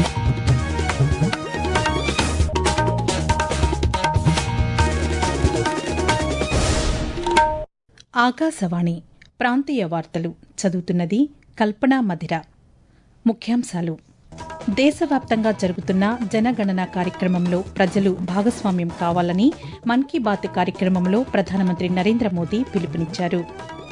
ఆకాశవాణి ప్రాంతీయ వార్తలు చదువుతున్నది కల్పనా మధిర ముఖ్యాంశాలు దేశవ్యాప్తంగా జరుగుతున్న జనగణన కార్యక్రమంలో ప్రజలు భాగస్వామ్యం కావాలని మన్ కీ బాత్ కార్యక్రమంలో ప్రధానమంత్రి నరేంద్ర మోదీ పిలుపునిచ్చారు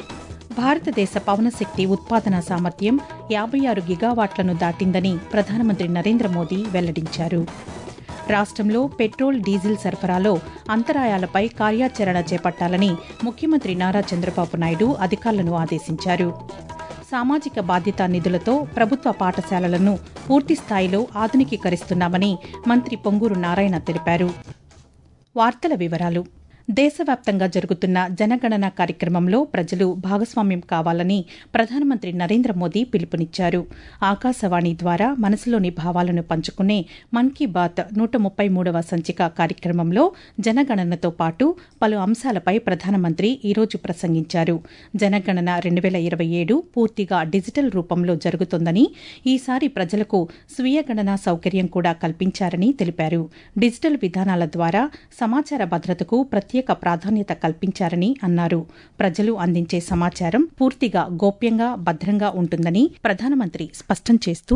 భారతదేశ పవనశక్తి ఉత్పాదన సామర్థ్యం యాభై ఆరు గిగావాట్లను దాటిందని ప్రధానమంత్రి నరేంద్ర మోదీ వెల్లడించారు రాష్ట్రంలో పెట్రోల్ డీజిల్ సరఫరాలో అంతరాయాలపై కార్యాచరణ చేపట్టాలని ముఖ్యమంత్రి నారా చంద్రబాబు నాయుడు అధికారులను ఆదేశించారు సామాజిక బాధ్యతా నిధులతో ప్రభుత్వ పాఠశాలలను పూర్తి స్థాయిలో ఆధునికీకరిస్తున్నామని మంత్రి పొంగూరు నారాయణ తెలిపారు వార్తల వివరాలు దేశవ్యాప్తంగా జరుగుతున్న జనగణన కార్యక్రమంలో ప్రజలు భాగస్వామ్యం కావాలని ప్రధానమంత్రి నరేంద్ర మోదీ పిలుపునిచ్చారు ఆకాశవాణి ద్వారా మనసులోని భావాలను పంచుకునే మన్ కీ బాత్ నూట ముప్పై మూడవ సంచిక కార్యక్రమంలో జనగణనతో పాటు పలు అంశాలపై ప్రధానమంత్రి ఈరోజు ప్రసంగించారు జనగణన రెండు వేల ఇరవై ఏడు పూర్తిగా డిజిటల్ రూపంలో జరుగుతోందని ఈసారి ప్రజలకు స్వీయ గణన సౌకర్యం కూడా కల్పించారని తెలిపారు డిజిటల్ విధానాల ద్వారా సమాచార భద్రతకు ప్రత్యేక ప్రాధాన్యత కల్పించారని అన్నారు ప్రజలు అందించే సమాచారం పూర్తిగా గోప్యంగా భద్రంగా ఉంటుందని ప్రధానమంత్రి స్పష్టం చేస్తూ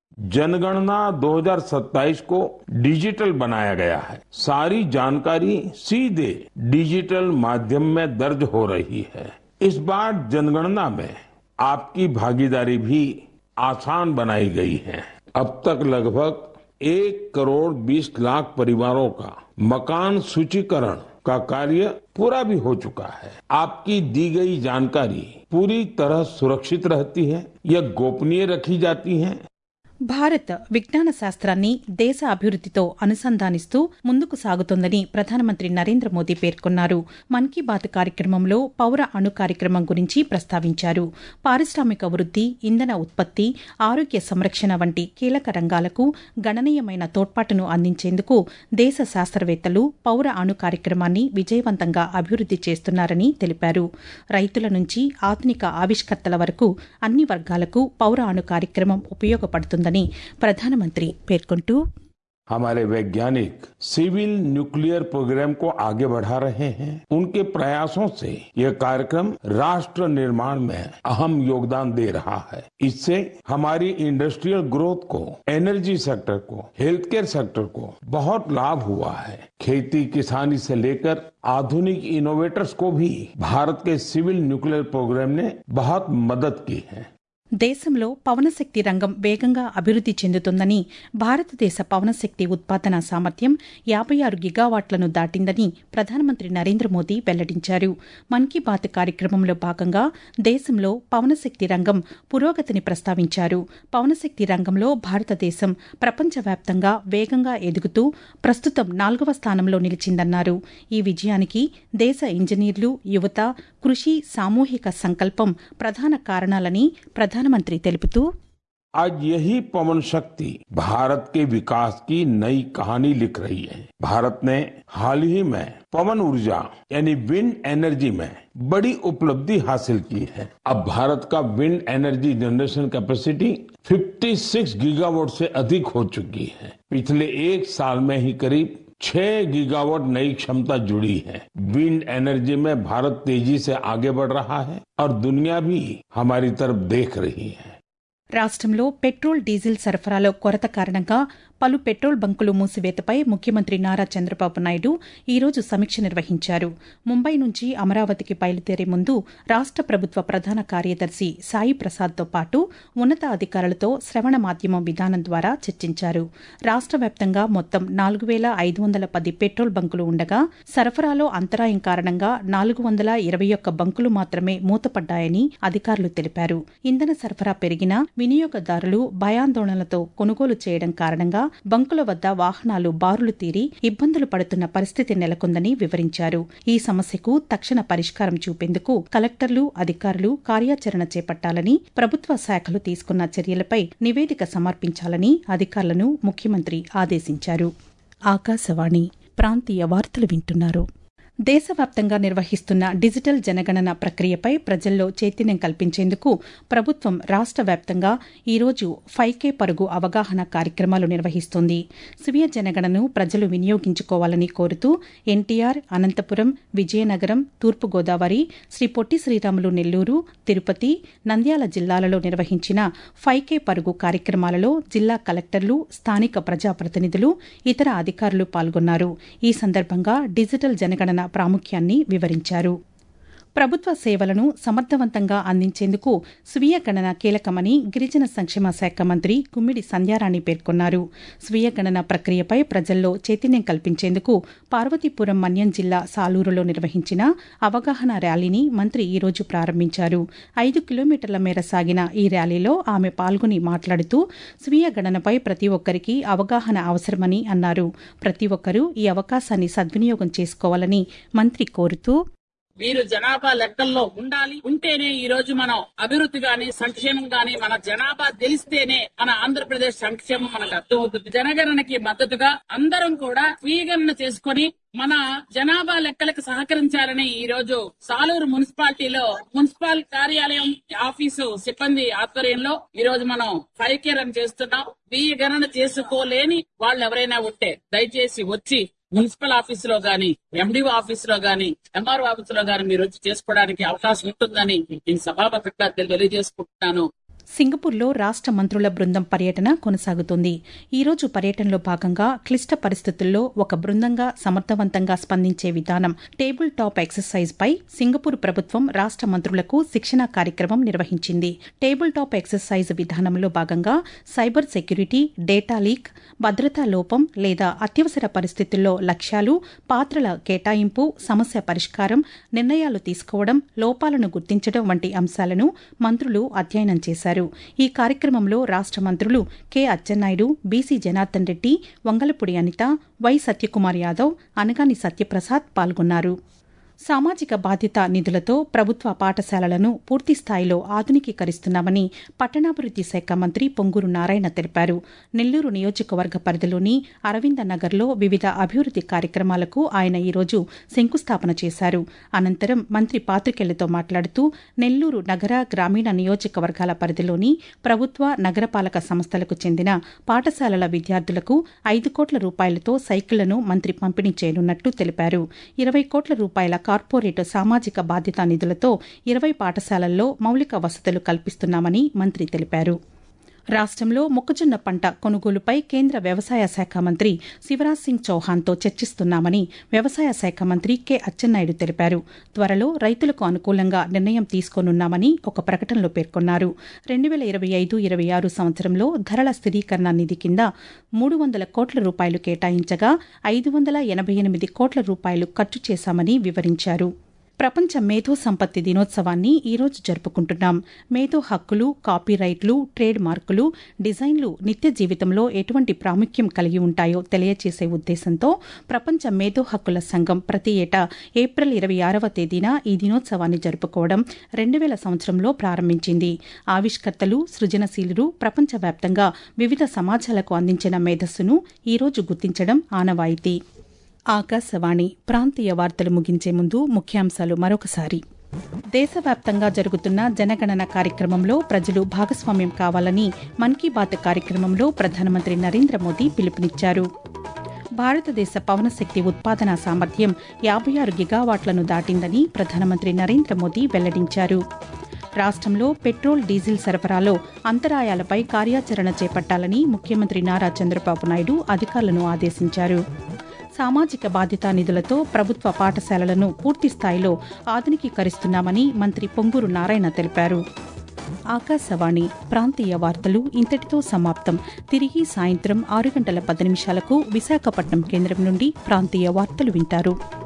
जनगणना 2027 को डिजिटल बनाया गया है सारी जानकारी सीधे डिजिटल माध्यम में दर्ज हो रही है इस बार जनगणना में आपकी भागीदारी भी आसान बनाई गई है अब तक लगभग एक करोड़ बीस लाख परिवारों का मकान सूचीकरण का कार्य पूरा भी हो चुका है आपकी दी गई जानकारी पूरी तरह सुरक्षित रहती है यह गोपनीय रखी जाती है భారత్ విజ్ఞాన శాస్త్రాన్ని దేశ అభివృద్దితో అనుసంధానిస్తూ ముందుకు సాగుతోందని ప్రధానమంత్రి నరేంద్ర మోదీ పేర్కొన్నారు మన్ కీ బాత్ కార్యక్రమంలో పౌర అణు కార్యక్రమం గురించి ప్రస్తావించారు పారిశ్రామిక వృద్ది ఇంధన ఉత్పత్తి ఆరోగ్య సంరక్షణ వంటి కీలక రంగాలకు గణనీయమైన తోడ్పాటును అందించేందుకు దేశ శాస్త్రవేత్తలు పౌర అణు కార్యక్రమాన్ని విజయవంతంగా అభివృద్ది చేస్తున్నారని తెలిపారు రైతుల నుంచి ఆధునిక ఆవిష్కర్తల వరకు అన్ని వర్గాలకు పౌర అణు కార్యక్రమం ఉపయోగపడుతుందని ప్రధానమంత్రి పేర్కొంటూ हमारे वैज्ञानिक सिविल न्यूक्लियर प्रोग्राम को आगे बढ़ा रहे हैं उनके प्रयासों से यह कार्यक्रम राष्ट्र निर्माण में अहम योगदान दे रहा है इससे हमारी इंडस्ट्रियल ग्रोथ को एनर्जी सेक्टर को हेल्थ केयर सेक्टर को बहुत लाभ हुआ है खेती किसानी से लेकर आधुनिक इनोवेटर्स को भी भारत के सिविल न्यूक्लियर प्रोग्राम ने बहुत मदद की है దేశంలో పవనశక్తి రంగం వేగంగా అభివృద్ది చెందుతోందని భారతదేశ పవనశక్తి ఉత్పాదన సామర్థ్యం యాభై ఆరు గిగావాట్లను దాటిందని ప్రధానమంత్రి నరేంద్ర మోదీ వెల్లడించారు మన్ కీ బాత్ కార్యక్రమంలో భాగంగా దేశంలో పవనశక్తి రంగం పురోగతిని ప్రస్తావించారు పవనశక్తి రంగంలో భారతదేశం ప్రపంచవ్యాప్తంగా వేగంగా ఎదుగుతూ ప్రస్తుతం నాలుగవ స్థానంలో నిలిచిందన్నారు ఈ విజయానికి దేశ ఇంజనీర్లు యువత కృషి సామూహిక సంకల్పం ప్రధాన కారణాలని ప్రధానమంత్రి తెలుపుతూ आज यही पवन शक्ति भारत के विकास की नई कहानी लिख रही है भारत ने हाल ही में पवन ऊर्जा यानी विंड एनर्जी में बड़ी उपलब्धि हासिल की है अब भारत का wind energy generation capacity 56 gigawatt से अधिक हो चुकी है पिछले एक साल में ही करीब छह गीगावाट नई क्षमता जुड़ी है विंड एनर्जी में भारत तेजी से आगे बढ़ रहा है और दुनिया भी हमारी तरफ देख रही है రాష్ట్రంలో పెట్రోల్ డీజిల్ సరఫరాలో కొరత కారణంగా పలు పెట్రోల్ బంకులు మూసివేతపై ముఖ్యమంత్రి నారా చంద్రబాబు నాయుడు ఈరోజు సమీక్ష నిర్వహించారు ముంబై నుంచి అమరావతికి బయలుదేరే ముందు రాష్ట ప్రభుత్వ ప్రధాన కార్యదర్శి సాయి ప్రసాద్తో పాటు ఉన్నత అధికారులతో శ్రవణ మాధ్యమం విధానం ద్వారా చర్చించారు రాష్ట వ్యాప్తంగా మొత్తం నాలుగు వేల ఐదు వందల పది పెట్రోల్ బంకులు ఉండగా సరఫరాలో అంతరాయం కారణంగా నాలుగు వందల ఇరవై ఒక్క బంకులు మాత్రమే మూతపడ్డాయని అధికారులు తెలిపారు ఇంధన సరఫరా పెరిగినా వినియోగదారులు భయాందోళనలతో కొనుగోలు చేయడం కారణంగా బంకుల వద్ద వాహనాలు బారులు తీరి ఇబ్బందులు పడుతున్న పరిస్థితి నెలకొందని వివరించారు ఈ సమస్యకు తక్షణ పరిష్కారం చూపేందుకు కలెక్టర్లు అధికారులు కార్యాచరణ చేపట్టాలని ప్రభుత్వ శాఖలు తీసుకున్న చర్యలపై నివేదిక సమర్పించాలని అధికారులను ముఖ్యమంత్రి ఆదేశించారు ఆకాశవాణి ప్రాంతీయ వార్తలు వింటున్నారు దేశవ్యాప్తంగా నిర్వహిస్తున్న డిజిటల్ జనగణన ప్రక్రియపై ప్రజల్లో చైతన్యం కల్పించేందుకు ప్రభుత్వం రాష్ట వ్యాప్తంగా ఈరోజు ఫైవ్ కే పరుగు అవగాహన కార్యక్రమాలు నిర్వహిస్తోంది స్వీయ జనగణను ప్రజలు వినియోగించుకోవాలని కోరుతూ ఎన్టీఆర్ అనంతపురం విజయనగరం తూర్పుగోదావరి శ్రీ పొట్టి శ్రీరాములు నెల్లూరు తిరుపతి నంద్యాల జిల్లాలలో నిర్వహించిన ఫైవ్ కే పరుగు కార్యక్రమాలలో జిల్లా కలెక్టర్లు స్థానిక ప్రజాప్రతినిధులు ఇతర అధికారులు పాల్గొన్నారు ఈ సందర్భంగా డిజిటల్ జనగణన ప్రాముఖ్యాన్ని వివరించారు ప్రభుత్వ సేవలను సమర్థవంతంగా అందించేందుకు స్వీయ గణన కీలకమని గిరిజన సంక్షేమ శాఖ మంత్రి కుమ్మిడి సంధ్యారాణి పేర్కొన్నారు స్వీయ గణన ప్రక్రియపై ప్రజల్లో చైతన్యం కల్పించేందుకు పార్వతీపురం మన్యం జిల్లా సాలూరులో నిర్వహించిన అవగాహన ర్యాలీని మంత్రి ఈ రోజు ప్రారంభించారు ఐదు కిలోమీటర్ల మేర సాగిన ఈ ర్యాలీలో ఆమె పాల్గొని మాట్లాడుతూ స్వీయ గణనపై ప్రతి ఒక్కరికి అవగాహన అవసరమని అన్నారు ప్రతి ఒక్కరూ ఈ అవకాశాన్ని సద్వినియోగం చేసుకోవాలని మంత్రి కోరుతూ మీరు జనాభా లెక్కల్లో ఉండాలి ఉంటేనే ఈ రోజు మనం అభివృద్ధి గాని సంక్షేమం గాని మన జనాభా తెలిస్తేనే మన ఆంధ్రప్రదేశ్ సంక్షేమం మనకు అర్థమవుతుంది జనగణనకి మద్దతుగా అందరం కూడా స్వీకరణ చేసుకొని మన జనాభా లెక్కలకు సహకరించాలని ఈ రోజు సాలూరు మున్సిపాలిటీలో మున్సిపల్ కార్యాలయం ఆఫీసు సిబ్బంది ఆధ్వర్యంలో ఈ రోజు మనం ఫైవ్ కే రన్ చేస్తున్నాం స్వీయ గణన చేసుకోలేని వాళ్ళు ఎవరైనా ఉంటే దయచేసి వచ్చి మున్సిపల్ ఆఫీస్ లో గాని ఎండిఓ ఆఫీస్ లో గాని ఎంఆర్ఓ ఆఫీస్ లో గాని మీరు వచ్చి చేసుకోవడానికి అవకాశం ఉంటుందని నేను సభాపతిగా తెలియజేసుకుంటున్నాను సింగపూర్లో రాష్ట మంత్రుల బృందం పర్యటన కొనసాగుతోంది ఈ రోజు పర్యటనలో భాగంగా క్లిష్ట పరిస్థితుల్లో ఒక బృందంగా సమర్థవంతంగా స్పందించే విధానం టేబుల్ టాప్ ఎక్సర్సైజ్ పై సింగపూర్ ప్రభుత్వం రాష్ట మంత్రులకు శిక్షణ కార్యక్రమం నిర్వహించింది టేబుల్ టాప్ ఎక్సర్సైజ్ విధానంలో భాగంగా సైబర్ సెక్యూరిటీ డేటా లీక్ భద్రతా లోపం లేదా అత్యవసర పరిస్థితుల్లో లక్ష్యాలు పాత్రల కేటాయింపు సమస్య పరిష్కారం నిర్ణయాలు తీసుకోవడం లోపాలను గుర్తించడం వంటి అంశాలను మంత్రులు అధ్యయనం చేశారు ఈ కార్యక్రమంలో రాష్ట మంత్రులు K Atchannaidu BC Janardhan Reddy Vangalapudi Anitha Y Satyakumar Yadav Anagani Satyaprasad పాల్గొన్నారు సామాజిక బాధ్యత నిధులతో ప్రభుత్వ పాఠశాలలను పూర్తి స్థాయిలో ఆధునికీకరిస్తున్నామని పట్టణాభివృద్ది శాఖ మంత్రి పొంగూరు నారాయణ తెలిపారు నెల్లూరు నియోజకవర్గ పరిధిలోని అరవింద నగర్లో వివిధ అభివృద్ది కార్యక్రమాలకు ఆయన ఈరోజు శంకుస్థాపన చేశారు అనంతరం మంత్రి పాతికేళ్లతో మాట్లాడుతూ నెల్లూరు నగర గ్రామీణ నియోజకవర్గాల పరిధిలోని ప్రభుత్వ నగరపాలక సంస్థలకు చెందిన పాఠశాలల విద్యార్థులకు ఐదు కోట్ల రూపాయలతో సైకిళ్లను మంత్రి పంపిణీ చేయనున్నట్టు తెలిపారు ఇరవై కోట్ల రూపాయల కార్పొరేట్ సామాజిక బాధ్యతా నిధులతో ఇరవై పాఠశాలల్లో మౌలిక వసతులు కల్పిస్తున్నామని మంత్రి తెలిపారు రాష్ట్రంలో మొక్కజొన్న పంట కొనుగోలుపై కేంద్ర వ్యవసాయ శాఖ మంత్రి శివరాజ్ సింగ్ చౌహాన్తో చర్చిస్తున్నామని వ్యవసాయ శాఖ మంత్రి కె అచ్చెన్నాయుడు తెలిపారు త్వరలో రైతులకు అనుకూలంగా నిర్ణయం తీసుకోనున్నామని ఒక ప్రకటనలో పేర్కొన్నారు రెండు వేల ఇరవై ఐదు ఇరవై ఆరు సంవత్సరంలో ధరల స్థిరీకరణ నిధి కింద మూడు వందల కోట్ల రూపాయలు కేటాయించగా ఐదు వందల ఎనభై ఎనిమిది కోట్ల రూపాయలు ఖర్చు చేశామని వివరించారు ప్రపంచ మేధో సంపత్తి దినోత్సవాన్ని ఈరోజు జరుపుకుంటున్నాం మేధో హక్కులు కాపీరైట్లు ట్రేడ్ మార్కులు డిజైన్లు నిత్య జీవితంలో ఎటువంటి ప్రాముఖ్యం కలిగి ఉంటాయో తెలియచేసే ఉద్దేశంతో ప్రపంచ మేధో హక్కుల సంఘం ప్రతి ఏటా ఏప్రిల్ ఇరవై ఆరవ తేదీన ఈ దినోత్సవాన్ని జరుపుకోవడం రెండు వేల సంవత్సరంలో ప్రారంభించింది ఆవిష్కర్తలు సృజనశీలురు ప్రపంచవ్యాప్తంగా వివిధ సమాజాలకు అందించిన మేధస్సును ఈరోజు గుర్తించడం ఆనవాయితీ ఆకాశవాణి ప్రాంతీయ వార్తలు ముగించే ముందు ముఖ్యాంశాలు మరొకసారి దేశవ్యాప్తంగా జరుగుతున్న జనగణన కార్యక్రమంలో ప్రజలు భాగస్వామ్యం కావాలని మన్ కీ బాత్ కార్యక్రమంలో ప్రధానమంత్రి నరేంద్ర మోదీ పిలుపునిచ్చారు భారతదేశ పవనశక్తి ఉత్పాదన సామర్థ్యం యాభై ఆరు గిగావాట్లను దాటిందని ప్రధానమంత్రి నరేంద్ర మోదీ వెల్లడించారు రాష్ట్రంలో పెట్రోల్ డీజిల్ సరఫరాలో అంతరాయాలపై కార్యాచరణ చేపట్టాలని ముఖ్యమంత్రి నారా చంద్రబాబు నాయుడు అధికారులను ఆదేశించారు సామాజిక బాధ్యతా నిధులతో ప్రభుత్వ పాఠశాలలను పూర్తి స్థాయిలో ఆధునికీకరిస్తున్నామని మంత్రి పొంగూరు నారాయణ తెలిపారు ఆకాశవాణి ప్రాంతీయ వార్తలు ఇంతటితో సమాప్తం తిరిగి సాయంత్రం ఆరు గంటల పది నిమిషాలకు విశాఖపట్నం కేంద్రం నుండి ప్రాంతీయ వార్తలు వింటారు